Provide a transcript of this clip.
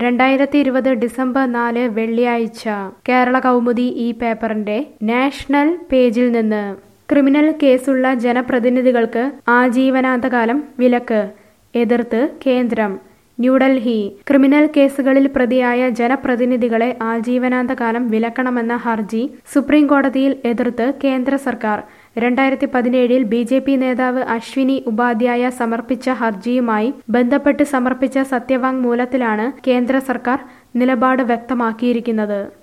രണ്ടായിരത്തി ഇരുപത് ഡിസംബർ നാല് വെള്ളിയാഴ്ച കേരള കൗമുദി ഈ പേപ്പറിന്റെ നാഷണൽ പേജിൽ നിന്ന് ക്രിമിനൽ കേസുള്ള ജനപ്രതിനിധികൾക്ക് ആജീവനാന്തകാലം വിലക്ക് എതിർത്ത് കേന്ദ്രം ന്യൂഡൽഹി ക്രിമിനൽ കേസുകളിൽ പ്രതിയായ ജനപ്രതിനിധികളെ ആജീവനാന്തകാലം വിലക്കണമെന്ന ഹർജി സുപ്രീം കോടതിയിൽ എതിർത്ത് കേന്ദ്ര സർക്കാർ രണ്ടായിരത്തി പതിനേഴിൽ ബി ജെ പി നേതാവ് അശ്വിനി ഉപാധ്യായ സമർപ്പിച്ച ഹർജിയുമായി ബന്ധപ്പെട്ട് സമർപ്പിച്ച സത്യവാങ്മൂലത്തിലാണ് കേന്ദ്ര സർക്കാർ നിലപാട് വ്യക്തമാക്കിയിരിക്കുന്നത്